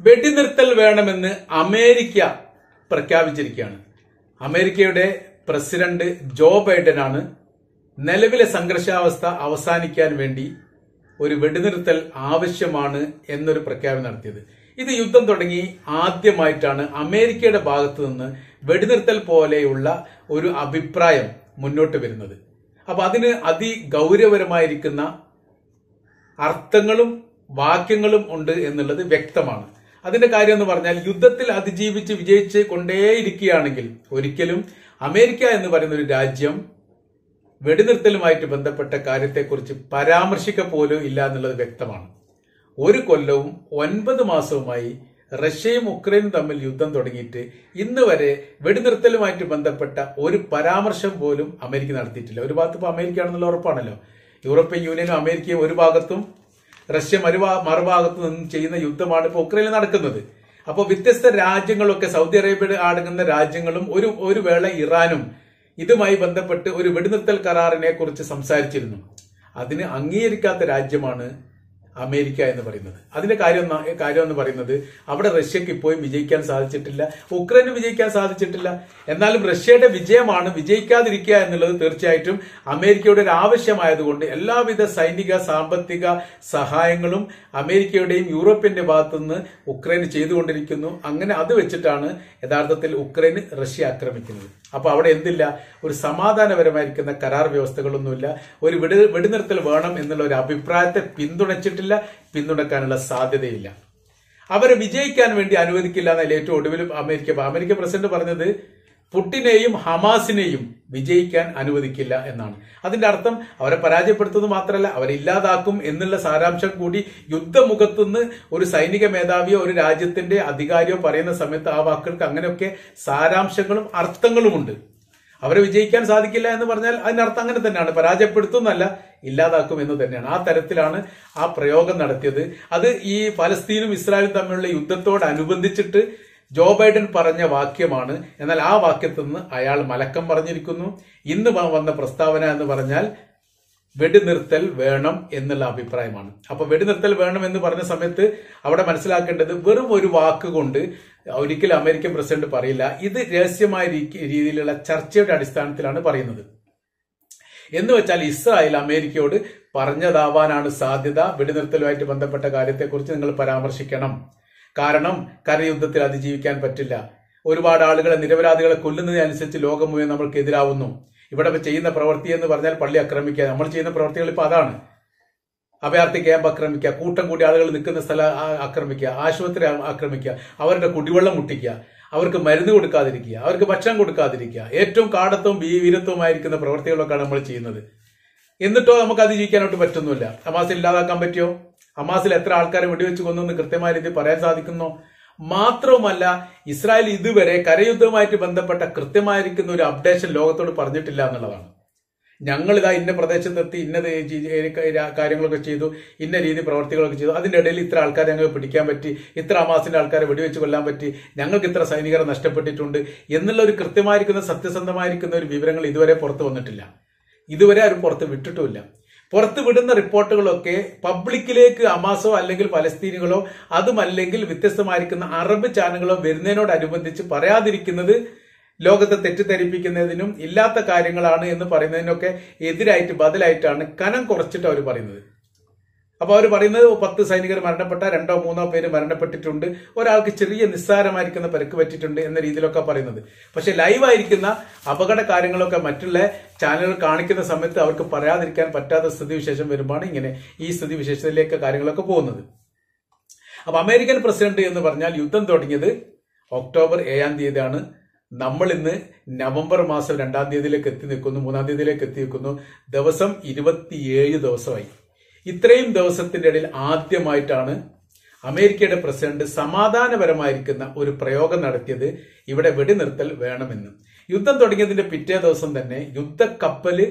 വെടിനിർത്തൽ വേണമെന്ന് അമേരിക്ക പ്രഖ്യാപിച്ചിരിക്കുകയാണ് അമേരിക്കയുടെ പ്രസിഡന്റ് ജോ ബൈഡനാണ് നിലവിലെ സംഘർഷാവസ്ഥ അവസാനിക്കാൻ വേണ്ടി ഒരു വെടിനിർത്തൽ ആവശ്യമാണ് എന്നൊരു പ്രഖ്യാപനം നടത്തിയത് ഇത് യുദ്ധം തുടങ്ങി ആദ്യമായിട്ടാണ് അമേരിക്കയുടെ ഭാഗത്തു നിന്ന് വെടിനിർത്തൽ പോലെയുള്ള ഒരു അഭിപ്രായം മുന്നോട്ട് വരുന്നത് അപ്പൊ അതിന് അതിഗൗരവരമായിരിക്കുന്ന അർത്ഥങ്ങളും വാക്യങ്ങളും ഉണ്ട് എന്നുള്ളത് വ്യക്തമാണ് അതിന്റെ കാര്യം എന്ന് പറഞ്ഞാൽ യുദ്ധത്തിൽ അതിജീവിച്ച് വിജയിച്ച് കൊണ്ടേയിരിക്കുകയാണെങ്കിൽ ഒരിക്കലും അമേരിക്ക എന്ന് പറയുന്ന ഒരു രാജ്യം വെടിനിർത്തലുമായിട്ട് ബന്ധപ്പെട്ട കാര്യത്തെക്കുറിച്ച് പരാമർശിക്ക പോലും ഇല്ല എന്നുള്ളത് വ്യക്തമാണ് ഒരു കൊല്ലവും ഒൻപത് മാസവുമായി റഷ്യയും ഉക്രൈനും തമ്മിൽ യുദ്ധം തുടങ്ങിയിട്ട് ഇന്ന് വരെ വെടിനിർത്തലുമായിട്ട് ബന്ധപ്പെട്ട ഒരു പരാമർശം പോലും അമേരിക്ക നടത്തിയിട്ടില്ല ഒരു ഭാഗത്ത് ഇപ്പോൾ അമേരിക്ക ആണെന്നുള്ള ഉറപ്പാണല്ലോ യൂറോപ്യൻ യൂണിയനും അമേരിക്കയും ഒരു ഭാഗത്തും റഷ്യ മറുഭാ മറുഭാഗത്തു നിന്നും ചെയ്യുന്ന യുദ്ധമാണ് ഇപ്പോൾ ഉക്രൈനിൽ നടക്കുന്നത് അപ്പോൾ വ്യത്യസ്ത രാജ്യങ്ങളൊക്കെ സൗദി അറേബ്യ അടങ്ങുന്ന രാജ്യങ്ങളും ഒരു ഒരു വേള ഇറാനും ഇതുമായി ബന്ധപ്പെട്ട് ഒരു വെടിനിർത്തൽ കരാറിനെ കുറിച്ച് സംസാരിച്ചിരുന്നു അതിന് അംഗീകരിക്കാത്ത രാജ്യമാണ് അമേരിക്ക എന്ന് പറയുന്നത് അതിന്റെ കാര്യം ന- കാര്യം എന്ന് പറയുന്നത് അവിടെ റഷ്യക്ക് ഇപ്പോഴും വിജയിക്കാൻ സാധിച്ചിട്ടില്ല ഉക്രൈന് വിജയിക്കാൻ സാധിച്ചിട്ടില്ല എന്നാലും റഷ്യയുടെ വിജയമാണ് വിജയിക്കാതിരിക്കുക എന്നുള്ളത് തീർച്ചയായിട്ടും അമേരിക്കയുടെ ഒരു ആവശ്യമായതുകൊണ്ട് എല്ലാവിധ സൈനിക സാമ്പത്തിക സഹായങ്ങളും അമേരിക്കയുടെയും യൂറോപ്യന്റെ ഭാഗത്തുനിന്ന് ഉക്രൈന് ചെയ്തുകൊണ്ടിരിക്കുന്നു അങ്ങനെ അത് വെച്ചിട്ടാണ് യഥാർത്ഥത്തിൽ ഉക്രൈന് റഷ്യ ആക്രമിക്കുന്നത് അപ്പൊ അവിടെ എന്തില്ല ഒരു സമാധാനപരമായിരിക്കുന്ന കരാർ വ്യവസ്ഥകളൊന്നുമില്ല ഒരു വെടി വെടിനിർത്തൽ വേണം എന്നുള്ള ഒരു അഭിപ്രായത്തെ പിന്തുണച്ചിട്ടില്ല പിന്തുണക്കാനുള്ള സാധ്യതയില്ല അവരെ വിജയിക്കാൻ വേണ്ടി അനുവദിക്കില്ല എന്നല്ല ഏറ്റവും ഒടുവിൽ അമേരിക്ക അമേരിക്ക പ്രസിഡന്റ് പറഞ്ഞത് പുട്ടിനെയും ഹമാസിനെയും വിജയിക്കാൻ അനുവദിക്കില്ല എന്നാണ് അതിന്റെ അർത്ഥം അവരെ പരാജയപ്പെടുത്തുന്നത് മാത്രമല്ല അവരെ ഇല്ലാതാക്കും എന്നുള്ള സാരാംശം കൂടി യുദ്ധമുഖത്തുനിന്ന് ഒരു സൈനിക മേധാവിയോ ഒരു രാജ്യത്തിന്റെ അധികാരിയോ പറയുന്ന സമയത്ത് ആ വാക്കുകൾക്ക് അങ്ങനെയൊക്കെ സാരാംശങ്ങളും അർത്ഥങ്ങളുമുണ്ട് അവരെ വിജയിക്കാൻ സാധിക്കില്ല എന്ന് പറഞ്ഞാൽ അതിനർത്ഥം അങ്ങനെ തന്നെയാണ് പരാജയപ്പെടുത്തുന്നല്ല ഇല്ലാതാക്കും എന്ന് തന്നെയാണ് ആ തരത്തിലാണ് ആ പ്രയോഗം നടത്തിയത് അത് ഈ ഫലസ്തീനും ഇസ്രായേലും തമ്മിലുള്ള യുദ്ധത്തോടനുബന്ധിച്ചിട്ട് ജോ ബൈഡൻ പറഞ്ഞ വാക്യമാണ് എന്നാൽ ആ വാക്യത്തിൽ നിന്ന് അയാൾ മലക്കം പറഞ്ഞിരിക്കുന്നു ഇന്ന് വ- വന്ന പ്രസ്താവന എന്ന് പറഞ്ഞാൽ വെടിനിർത്തൽ വേണം എന്നുള്ള അഭിപ്രായമാണ് അപ്പൊ വെടിനിർത്തൽ വേണം എന്ന് പറഞ്ഞ സമയത്ത് അവിടെ മനസ്സിലാക്കേണ്ടത് വെറും ഒരു വാക്ക് കൊണ്ട് ഒരിക്കലും അമേരിക്കൻ പ്രസിഡന്റ് പറയില്ല ഇത് രഹസ്യമായ രീ- രീതിയിലുള്ള ചർച്ചയുടെ അടിസ്ഥാനത്തിലാണ് പറയുന്നത് എന്ന് വെച്ചാൽ ഇസ്രായേൽ അമേരിക്കയോട് പറഞ്ഞതാവാനാണ് സാധ്യത വെടിനിർത്തലുമായിട്ട് ബന്ധപ്പെട്ട കാര്യത്തെക്കുറിച്ച് നിങ്ങൾ പരാമർശിക്കണം കാരണം കരയുദ്ധത്തിൽ അതിജീവിക്കാൻ പറ്റില്ല ഒരുപാട് ആളുകളെ നിരപരാധികളെ കൊല്ലുന്നതിനനുസരിച്ച് ലോകം മുഴുവൻ നമ്മൾക്ക് എതിരാവുന്നു ഇവിടെ ഇപ്പൊ ചെയ്യുന്ന പ്രവൃത്തി എന്ന് പറഞ്ഞാൽ പള്ളി ആക്രമിക്കുക നമ്മൾ ചെയ്യുന്ന പ്രവൃത്തികൾ ഇപ്പൊ അതാണ് അഭയാർത്ഥി ക്യാമ്പ് ആക്രമിക്കുക കൂട്ടം കൂടി ആളുകൾ നിൽക്കുന്ന സ്ഥലം ആ- ആക്രമിക്കുക ആശുപത്രി ആ- ആക്രമിക്കുക അവരുടെ കുടിവെള്ളം മുട്ടിക്കുക അവർക്ക് മരുന്ന് കൊടുക്കാതിരിക്കുക അവർക്ക് ഭക്ഷണം കൊടുക്കാതിരിക്കുക ഏറ്റവും കാടത്വവും വീരത്വമായിരിക്കുന്ന പ്രവൃത്തികളൊക്കെയാണ് നമ്മൾ ചെയ്യുന്നത് എന്നിട്ടോ നമുക്ക് അതിജീവിക്കാനായിട്ട് പറ്റുന്നില്ല ഹമാസിൽ ഇല്ലാതാക്കാൻ പറ്റിയോ ഹമാസിൽ എത്ര ആൾക്കാരെ വെടിവെച്ച് കൊന്നെന്ന് കൃത്യമായ രീതിയിൽ പറയാൻ സാധിക്കുന്നോ മാത്രവുമല്ല ഇസ്രായേൽ ഇതുവരെ കരയുദ്ധവുമായിട്ട് ബന്ധപ്പെട്ട കൃത്യമായിരിക്കുന്ന ഒരു അപ്ഡേഷൻ ലോകത്തോട് പറഞ്ഞിട്ടില്ല എന്നുള്ളതാണ് ഞങ്ങൾ ഇതാ ഇന്ന പ്രദേശത്തെത്തി ഇന്നത് ചെയ്ത് ഏ- കാര്യങ്ങളൊക്കെ ചെയ്തു ഇന്ന രീതി പ്രവർത്തികളൊക്കെ ചെയ്തു അതിന്റെ ഇടയിൽ ഇത്ര ആൾക്കാരെ ഞങ്ങൾക്ക് പിടിക്കാൻ പറ്റി ഇത്ര അമാസിന്റെ ആൾക്കാരെ വെടിവെച്ച് കൊല്ലാൻ പറ്റി ഞങ്ങൾക്ക് ഇത്ര സൈനികരെ നഷ്ടപ്പെട്ടിട്ടുണ്ട് എന്നുള്ള ഒരു കൃത്യമായിരിക്കുന്ന സത്യസന്ധമായിരിക്കുന്ന ഒരു വിവരങ്ങൾ ഇതുവരെ പുറത്തു വന്നിട്ടില്ല ഇതുവരെ ആരും പുറത്ത് വിട്ടിട്ടുമില്ല പുറത്ത് വിടുന്ന റിപ്പോർട്ടുകളൊക്കെ പബ്ലിക്കിലേക്ക് അമാസോ അല്ലെങ്കിൽ പലസ്തീനികളോ അതുമല്ലെങ്കിൽ വ്യത്യസ്തമായിരിക്കുന്ന അറബ് ചാനലുകളോ വരുന്നതിനോടനുബന്ധിച്ച് പറയാതിരിക്കുന്നത് ലോകത്തെ തെറ്റിദ്ധരിപ്പിക്കുന്നതിനും ഇല്ലാത്ത കാര്യങ്ങളാണ് എന്ന് പറയുന്നതിനൊക്കെ എതിരായിട്ട് ബദലായിട്ടാണ് കനം കുറച്ചിട്ട് അവർ പറയുന്നത് അപ്പൊ അവർ പറയുന്നത് പത്ത് സൈനികർ മരണപ്പെട്ട രണ്ടോ മൂന്നോ പേര് മരണപ്പെട്ടിട്ടുണ്ട് ഒരാൾക്ക് ചെറിയ നിസ്സാരമായിരിക്കുന്ന പരിക്ക് പറ്റിയിട്ടുണ്ട് എന്ന രീതിയിലൊക്കെ പറയുന്നത് പക്ഷെ ലൈവായിരിക്കുന്ന അപകട കാര്യങ്ങളൊക്കെ മറ്റുള്ള ചാനലുകൾ കാണിക്കുന്ന സമയത്ത് അവർക്ക് പറയാതിരിക്കാൻ പറ്റാത്ത സ്ഥിതിവിശേഷം വരുമ്പോഴാണ് ഇങ്ങനെ ഈ സ്ഥിതിവിശേഷത്തിലേക്ക് കാര്യങ്ങളൊക്കെ പോകുന്നത് അപ്പൊ അമേരിക്കൻ പ്രസിഡന്റ് എന്ന് പറഞ്ഞാൽ യുദ്ധം തുടങ്ങിയത് ഒക്ടോബർ ഏഴാം തീയതിയാണ് നമ്മൾ ഇന്ന് നവംബർ മാസം രണ്ടാം തീയതിയിലേക്ക് എത്തി നിൽക്കുന്നു മൂന്നാം തീയതിയിലേക്ക് എത്തി നിൽക്കുന്നു ദിവസം ഇരുപത്തിയേഴ് ദിവസമായി ഇത്രയും ദിവസത്തിന്റെ ഇടയിൽ ആദ്യമായിട്ടാണ് അമേരിക്കയുടെ പ്രസിഡന്റ് സമാധാനപരമായിരിക്കുന്ന ഒരു പ്രയോഗം നടത്തിയത് ഇവിടെ വെടിനിർത്തൽ വേണമെന്ന് യുദ്ധം തുടങ്ങിയതിന്റെ പിറ്റേ ദിവസം തന്നെ യുദ്ധക്കപ്പല്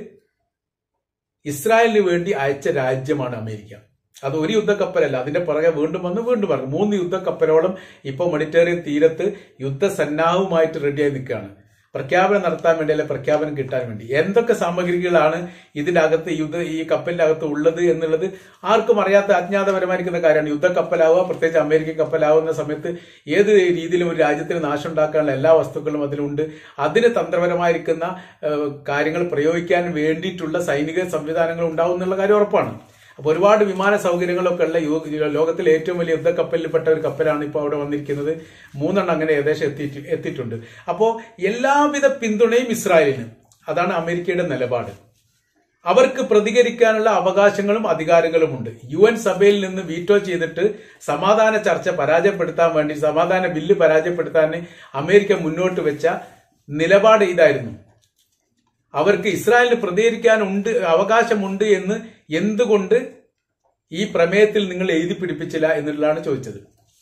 ഇസ്രായേലിന് വേണ്ടി അയച്ച രാജ്യമാണ് അമേരിക്ക അത് ഒരു യുദ്ധക്കപ്പലല്ല അതിന്റെ പുറകെ വീണ്ടും വന്ന് വീണ്ടും പറഞ്ഞു മൂന്ന് യുദ്ധക്കപ്പലോളം ഇപ്പോൾ മെഡിറ്ററേനിയൻ തീരത്ത് യുദ്ധസന്നാഹവുമായിട്ട് റെഡിയായി നിൽക്കുകയാണ് പ്രഖ്യാപനം നടത്താൻ വേണ്ടി അല്ലെ പ്രഖ്യാപനം കിട്ടാൻ വേണ്ടി എന്തൊക്കെ സാമഗ്രികളാണ് ഇതിന്റെ അകത്ത് യുദ്ധ ഈ കപ്പലിന്റെ അകത്ത് ഉള്ളത് എന്നുള്ളത് ആർക്കും അറിയാത്ത അജ്ഞാതപരമായിരിക്കുന്ന കാര്യമാണ് യുദ്ധ കപ്പലാവുക പ്രത്യേകിച്ച് അമേരിക്കൻ കപ്പലാവുന്ന സമയത്ത് ഏത് രീതിയിലും ഒരു രാജ്യത്തിന് നാശം ഉണ്ടാക്കാനുള്ള എല്ലാ വസ്തുക്കളും അതിലുണ്ട് അതിന് തന്ത്രപരമായിരിക്കുന്ന ഏഹ്, കാര്യങ്ങൾ പ്രയോഗിക്കാൻ വേണ്ടിയിട്ടുള്ള സൈനിക സംവിധാനങ്ങൾ ഉണ്ടാവും എന്നുള്ള കാര്യം ഉറപ്പാണ് അപ്പൊ ഒരുപാട് വിമാന സൗകര്യങ്ങളൊക്കെ ഉള്ള യു- ലോകത്തിലെ ഏറ്റവും വലിയ യുദ്ധക്കപ്പലിൽപ്പെട്ട ഒരു കപ്പലാണ് ഇപ്പോൾ അവിടെ വന്നിരിക്കുന്നത് മൂന്നെണ്ണം അങ്ങനെ ഏകദേശം എത്തിയിട്ട് എത്തിയിട്ടുണ്ട് അപ്പോൾ എല്ലാവിധ പിന്തുണയും ഇസ്രായേലിന് അതാണ് അമേരിക്കയുടെ നിലപാട് അവർക്ക് പ്രതികരിക്കാനുള്ള അവകാശങ്ങളും അധികാരങ്ങളുമുണ്ട് യു എൻ സഭയിൽ നിന്ന് വീറ്റോ ചെയ്തിട്ട് സമാധാന ചർച്ച പരാജയപ്പെടുത്താൻ വേണ്ടി സമാധാന ബില്ല് പരാജയപ്പെടുത്താൻ അമേരിക്ക മുന്നോട്ട് വെച്ച നിലപാട് ഇതായിരുന്നു അവർക്ക് ഇസ്രായേലിന് പ്രതികരിക്കാനുണ്ട് അവകാശമുണ്ട് എന്ന് എന്തുകൊണ്ട് ഈ പ്രമേയത്തിൽ നിങ്ങൾ എഴുതി പിടിപ്പിച്ചില്ല എന്നുള്ളതാണ് ചോദിച്ചത്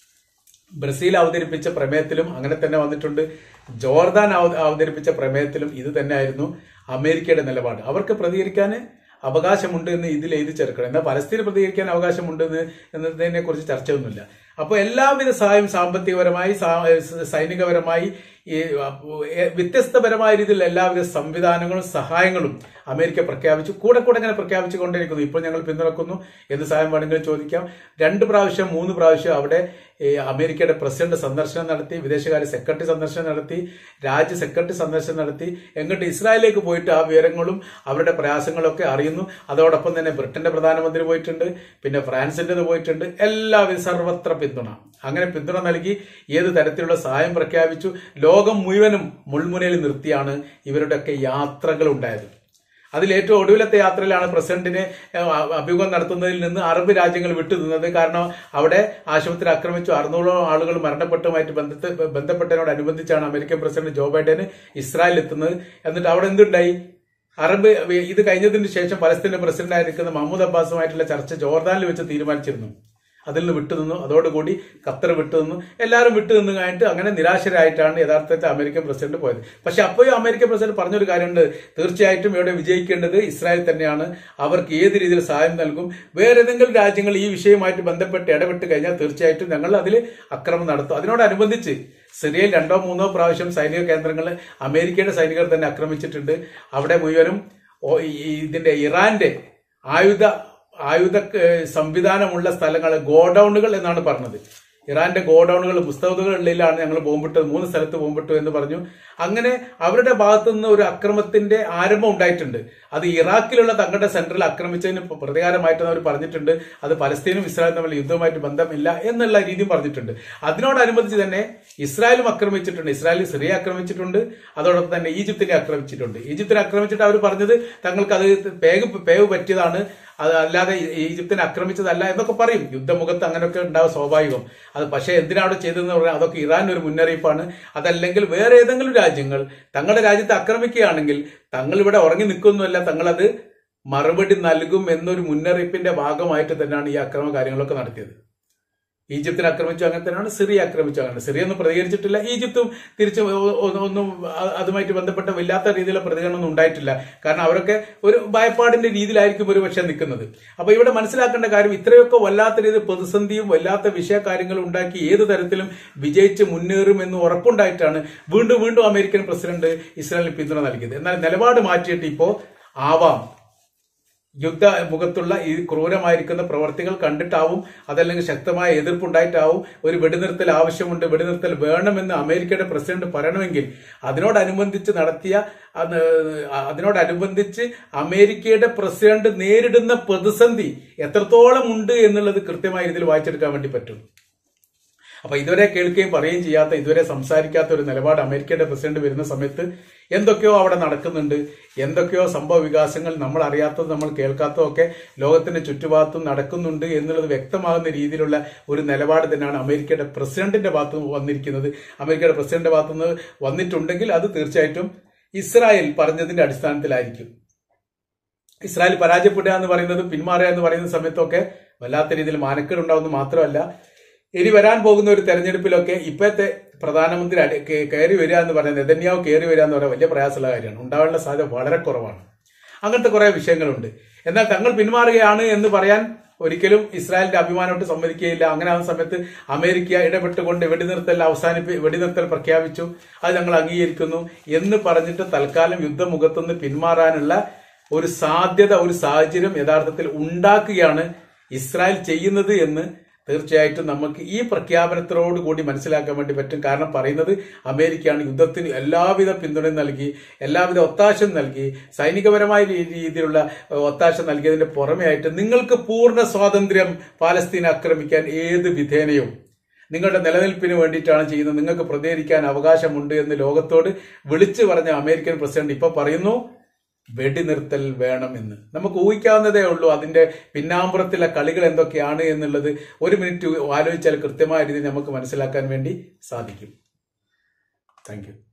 ബ്രസീൽ അവതരിപ്പിച്ച പ്രമേയത്തിലും അങ്ങനെ തന്നെ വന്നിട്ടുണ്ട് ജോർദാൻ അവ- അവതരിപ്പിച്ച പ്രമേയത്തിലും ഇത് തന്നെയായിരുന്നു അമേരിക്കയുടെ നിലപാട് അവർക്ക് പ്രതികരിക്കാൻ അവകാശമുണ്ട് എന്ന് ഇതിൽ എഴുതി ചേർക്കണം എന്നാൽ പലസ്തീന് പ്രതികരിക്കാൻ അവകാശമുണ്ട് എന്ന് എന്നതിനെ കുറിച്ച് ചർച്ചയൊന്നുമില്ല അപ്പോൾ എല്ലാവിധ സഹായം സാമ്പത്തികപരമായി സാ- സൈനികപരമായി ഈ ഏ, വ്യത്യസ്തപരമായ രീതിയിൽ എല്ലാവിധ സംവിധാനങ്ങളും സഹായങ്ങളും അമേരിക്ക പ്രഖ്യാപിച്ചു കൂടെ കൂടെ ഇങ്ങനെ പ്രഖ്യാപിച്ചുകൊണ്ടിരിക്കുന്നു ഇപ്പോൾ ഞങ്ങൾ പിന്തുണക്കുന്നു എന്ത് സഹായം വേണമെങ്കിലും ചോദിക്കാം രണ്ട് പ്രാവശ്യം മൂന്ന് പ്രാവശ്യം അവിടെ ഈ അമേരിക്കയുടെ പ്രസിഡന്റ് സന്ദർശനം നടത്തി വിദേശകാര്യ സെക്രട്ടറി സന്ദർശനം നടത്തി രാജ്യ സെക്രട്ടറി സന്ദർശനം നടത്തി എങ്ങോട്ട് ഇസ്രായേലിലേക്ക് പോയിട്ട് ആ വിവരങ്ങളും അവരുടെ പ്രയാസങ്ങളൊക്കെ അറിയുന്നു അതോടൊപ്പം തന്നെ ബ്രിട്ടന്റെ പ്രധാനമന്ത്രി പോയിട്ടുണ്ട് പിന്നെ ഫ്രാൻസിന്റേത് പോയിട്ടുണ്ട് എല്ലാവിധ സർവത്ര പിന്തുണ അങ്ങനെ പിന്തുണ നൽകി ഏത് തരത്തിലുള്ള സഹായം പ്രഖ്യാപിച്ചു ലോകം മുഴുവനും മുൾമുനയിൽ നിർത്തിയാണ് ഇവരുടെയൊക്കെ യാത്രകൾ ഉണ്ടായത് അതിൽ ഏറ്റവും ഒടുവിലത്തെ യാത്രയിലാണ് പ്രസിഡന്റിനെ ഏഹ്, അ- അഭിമുഖം നടത്തുന്നതിൽ നിന്ന് അറബ് രാജ്യങ്ങൾ വിട്ടുനിന്നത് കാരണം അവിടെ ആശുപത്രി ആക്രമിച്ചു അറുന്നൂറോളം ആളുകൾ മരണപ്പെട്ടുമായിട്ട് ബന്ധത്തെ ബന്ധപ്പെട്ടതിനോടനുബന്ധിച്ചാണ് അമേരിക്കൻ പ്രസിഡന്റ് ജോ ബൈഡന് ഇസ്രായേൽ എത്തുന്നത് എന്നിട്ട് അവിടെ എന്തുണ്ടായി അറബ് ഇത് കഴിഞ്ഞതിന് ശേഷം പലസ്തീന്റെ പ്രസിഡന്റായിരിക്കുന്ന മഹമ്മൂദ് അബ്ബാസുമായിട്ടുള്ള ചർച്ച ജോർദാനിൽ വെച്ച് തീരുമാനിച്ചിരുന്നു അതിൽ നിന്ന് വിട്ടുനിന്നു അതോടുകൂടി ഖത്തർ വിട്ടുനിന്നു എല്ലാവരും വിട്ടുനിന്ന് കഴിഞ്ഞിട്ട് അങ്ങനെ നിരാശരായിട്ടാണ് യഥാർത്ഥത്തിൽ അമേരിക്കൻ പ്രസിഡന്റ് പോയത് പക്ഷെ അപ്പോഴും അമേരിക്കൻ പ്രസിഡന്റ് പറഞ്ഞൊരു കാര്യമുണ്ട് തീർച്ചയായിട്ടും ഇവിടെ വിജയിക്കേണ്ടത് ഇസ്രായേൽ തന്നെയാണ് അവർക്ക് ഏത് രീതിയിൽ സഹായം നൽകും വേറെ ഏതെങ്കിലും രാജ്യങ്ങൾ ഈ വിഷയവുമായിട്ട് ബന്ധപ്പെട്ട് ഇടപെട്ട് കഴിഞ്ഞാൽ തീർച്ചയായിട്ടും ഞങ്ങൾ അതിൽ അക്രമം നടത്തും അതിനോടനുബന്ധിച്ച് സിറിയയിൽ രണ്ടോ മൂന്നോ പ്രാവശ്യം സൈനിക കേന്ദ്രങ്ങൾ അമേരിക്കയുടെ സൈനികർ തന്നെ ആക്രമിച്ചിട്ടുണ്ട് അവിടെ മുഴുവനും ഓ- ഈ- ഇതിന്റെ ഇറാന്റെ ആയുധ ആയുധ ഏഹ്, സംവിധാനമുള്ള സ്ഥലങ്ങൾ ഗോഡൌണുകൾ എന്നാണ് പറഞ്ഞത് ഇറാന്റെ ഗോഡൌണുകൾ പുസ്തകങ്ങളിലാണ് ഞങ്ങൾ ബോംബിട്ടത് മൂന്ന് സ്ഥലത്ത് ബോംബിട്ടു എന്ന് പറഞ്ഞു അങ്ങനെ അവരുടെ ഭാഗത്തു നിന്ന് ഒരു അക്രമത്തിന്റെ ആരംഭം ഉണ്ടായിട്ടുണ്ട് അത് ഇറാഖിലുള്ള തങ്ങളുടെ സെന്ററിൽ ആക്രമിച്ചതിന് പ്രതികാരമായിട്ട് അവർ പറഞ്ഞിട്ടുണ്ട് അത് പലസ്തീനും ഇസ്രായേലും തമ്മിൽ യുദ്ധവുമായിട്ട് ബന്ധമില്ല എന്നുള്ള രീതിയും പറഞ്ഞിട്ടുണ്ട് അതിനോടനുബന്ധിച്ച് തന്നെ ഇസ്രായേലും ആക്രമിച്ചിട്ടുണ്ട് ഇസ്രായേൽ സിറിയ ആക്രമിച്ചിട്ടുണ്ട് അതോടൊപ്പം തന്നെ ഈജിപ്തിനെ ആക്രമിച്ചിട്ടുണ്ട് ഈജിപ്തിനെ ആക്രമിച്ചിട്ട് അവർ പറഞ്ഞത് തങ്ങൾക്ക് അത് പേഗ് പേവ് പറ്റിയതാണ് അത് അല്ലാതെ ഈ- ഈജിപ്തിനെ ആക്രമിച്ചതല്ല എന്നൊക്കെ പറയും യുദ്ധമുഖത്ത് അങ്ങനെയൊക്കെ ഉണ്ടാവും സ്വാഭാവികം അത് പക്ഷേ എന്തിനാണ് അവിടെ ചെയ്തതെന്ന് പറഞ്ഞാൽ അതൊക്കെ ഇറാൻ ഒരു മുന്നറിയിപ്പാണ് അതല്ലെങ്കിൽ വേറെ ഏതെങ്കിലും രാജ്യങ്ങൾ തങ്ങളുടെ രാജ്യത്തെ ആക്രമിക്കുകയാണെങ്കിൽ തങ്ങൾ ഇവിടെ ഉറങ്ങി നിൽക്കുന്നുമല്ല തങ്ങളത് മറുപടി നൽകും എന്നൊരു മുന്നറിയിപ്പിന്റെ ഭാഗമായിട്ട് തന്നെയാണ് ഈ അക്രമ കാര്യങ്ങളൊക്കെ നടത്തിയത് ഈജിപ്തിനെ ആക്രമിച്ചു അങ്ങനെ തന്നെയാണ് സിറിയ ആക്രമിച്ചു അങ്ങനെ സിറിയ ഒന്നും പ്രതികരിച്ചിട്ടില്ല ഈജിപ്തും തിരിച്ച് ഒ- ഒ- ഒന്നും അ- അതുമായിട്ട് ബന്ധപ്പെട്ട വല്ലാത്ത രീതിയിലുള്ള പ്രതികരണം ഒന്നും ഉണ്ടായിട്ടില്ല കാരണം അവരൊക്കെ ഒരു ഭയപ്പാടിന്റെ രീതിയിലായിരിക്കും ഒരു പക്ഷേ നിൽക്കുന്നത് അപ്പൊ ഇവിടെ മനസ്സിലാക്കേണ്ട കാര്യം ഇത്രയൊക്കെ വല്ലാത്ത രീതിയിൽ പ്രതിസന്ധിയും വല്ലാത്ത വിഷയകാര്യങ്ങളും ഉണ്ടാക്കി ഏത് തരത്തിലും വിജയിച്ച് മുന്നേറും എന്ന് ഉറപ്പുണ്ടായിട്ടാണ് വീണ്ടും വീണ്ടും അമേരിക്കൻ പ്രസിഡന്റ് ഇസ്രായേലിന് പിന്തുണ നൽകിയത് എന്നാൽ നിലപാട് മാറ്റിയിട്ട് ഇപ്പോ ആവാം യുദ്ധ മുഖത്തുള്ള ഈ ക്രൂരമായിരിക്കുന്ന പ്രവർത്തികൾ കണ്ടിട്ടാവും അതല്ലെങ്കിൽ ശക്തമായ എതിർപ്പുണ്ടായിട്ടാവും ഒരു വെടിനിർത്തൽ ആവശ്യമുണ്ട് വെടിനിർത്തൽ വേണമെന്ന് അമേരിക്കയുടെ പ്രസിഡന്റ് പറയണമെങ്കിൽ അതിനോടനുബന്ധിച്ച് നടത്തിയ അത് അതിനോടനുബന്ധിച്ച് അമേരിക്കയുടെ പ്രസിഡന്റ് നേരിടുന്ന പ്രതിസന്ധി എത്രത്തോളം ഉണ്ട് എന്നുള്ളത് കൃത്യമായ രീതിയിൽ വായിച്ചെടുക്കാൻ വേണ്ടി പറ്റും അപ്പൊ ഇതുവരെ കേൾക്കുകയും പറയുകയും ചെയ്യാത്ത ഇതുവരെ സംസാരിക്കാത്ത ഒരു നിലപാട് അമേരിക്കയുടെ പ്രസിഡന്റ് വരുന്ന സമയത്ത് എന്തൊക്കെയോ അവിടെ നടക്കുന്നുണ്ട് എന്തൊക്കെയോ സംഭവ വികാസങ്ങൾ നമ്മൾ അറിയാത്തത് നമ്മൾ കേൾക്കാത്തതൊക്കെ ലോകത്തിന്റെ ചുറ്റുഭാഗത്തും നടക്കുന്നുണ്ട് എന്നുള്ളത് വ്യക്തമാകുന്ന രീതിയിലുള്ള ഒരു നിലപാട് തന്നെയാണ് അമേരിക്കയുടെ പ്രസിഡന്റിന്റെ ഭാഗത്ത് നിന്ന് വന്നിരിക്കുന്നത് അമേരിക്കയുടെ പ്രസിഡന്റിന്റെ ഭാഗത്ത് നിന്ന് വന്നിട്ടുണ്ടെങ്കിൽ അത് തീർച്ചയായിട്ടും ഇസ്രായേൽ പറഞ്ഞതിന്റെ അടിസ്ഥാനത്തിലായിരിക്കും ഇസ്രായേൽ പരാജയപ്പെടുക എന്ന് പറയുന്നത് പിന്മാറുക എന്ന് പറയുന്ന സമയത്തൊക്കെ വല്ലാത്ത രീതിയിൽ മാനക്കേട് ഉണ്ടാവുന്നത് മാത്രമല്ല ഇനി വരാൻ പോകുന്ന ഒരു തെരഞ്ഞെടുപ്പിലൊക്കെ ഇപ്പോഴത്തെ പ്രധാനമന്ത്രി അടി- കേ- കയറി വരിക എന്ന് പറയുന്നത് നെതന്യാവ് കയറി വരിക എന്ന് പറയുന്നത് വലിയ പ്രയാസമുള്ള കാര്യമാണ് ഉണ്ടാവാനുള്ള സാധ്യത വളരെ കുറവാണ് അങ്ങനത്തെ കുറെ വിഷയങ്ങളുണ്ട് എന്നാൽ തങ്ങൾ പിന്മാറുകയാണ് എന്ന് പറയാൻ ഒരിക്കലും ഇസ്രായേലിന്റെ അഭിമാനമായിട്ട് സമ്മതിക്കുകയില്ല അങ്ങനെ ആവുന്ന സമയത്ത് അമേരിക്ക ഇടപെട്ടുകൊണ്ട് വെടിനിർത്തൽ അവസാനിപ്പി വെടിനിർത്തൽ പ്രഖ്യാപിച്ചു അത് ഞങ്ങൾ അംഗീകരിക്കുന്നു എന്ന് പറഞ്ഞിട്ട് തൽക്കാലം യുദ്ധമുഖത്തുനിന്ന് പിന്മാറാനുള്ള ഒരു സാധ്യത ഒരു സാഹചര്യം യഥാർത്ഥത്തിൽ ഉണ്ടാക്കുകയാണ് ഇസ്രായേൽ ചെയ്യുന്നത് എന്ന് തീർച്ചയായിട്ടും നമുക്ക് ഈ പ്രഖ്യാപനത്തോടു കൂടി മനസ്സിലാക്കാൻ വേണ്ടി പറ്റും കാരണം പറയുന്നത് അമേരിക്കയാണ് യുദ്ധത്തിന് എല്ലാവിധ പിന്തുണയും നൽകി എല്ലാവിധ ഒത്താശം നൽകി സൈനികപരമായ രീ- രീതിയിലുള്ള ഏഹ്, ഒത്താശ നൽകിയതിന്റെ പുറമെ ആയിട്ട് നിങ്ങൾക്ക് പൂർണ്ണ സ്വാതന്ത്ര്യം പാലസ്തീനെ ആക്രമിക്കാൻ ഏത് വിധേനയും നിങ്ങളുടെ നിലനിൽപ്പിന് വേണ്ടിയിട്ടാണ് ചെയ്യുന്നത് നിങ്ങൾക്ക് പ്രതികരിക്കാൻ അവകാശമുണ്ട് എന്ന് ലോകത്തോട് വിളിച്ചു പറഞ്ഞ അമേരിക്കൻ പ്രസിഡന്റ് ഇപ്പൊ പറയുന്നു വെടിനിർത്തൽ വേണം എന്ന് നമുക്ക് ഊഹിക്കാവുന്നതേ ഉള്ളൂ അതിന്റെ പിന്നാമ്പുറത്തിലെ കളികൾ എന്തൊക്കെയാണ് എന്നുള്ളത് ഒരു മിനിറ്റ് ആലോചിച്ചാൽ കൃത്യമായ രീതിയിൽ നമുക്ക് മനസ്സിലാക്കാൻ വേണ്ടി സാധിക്കും താങ്ക് യു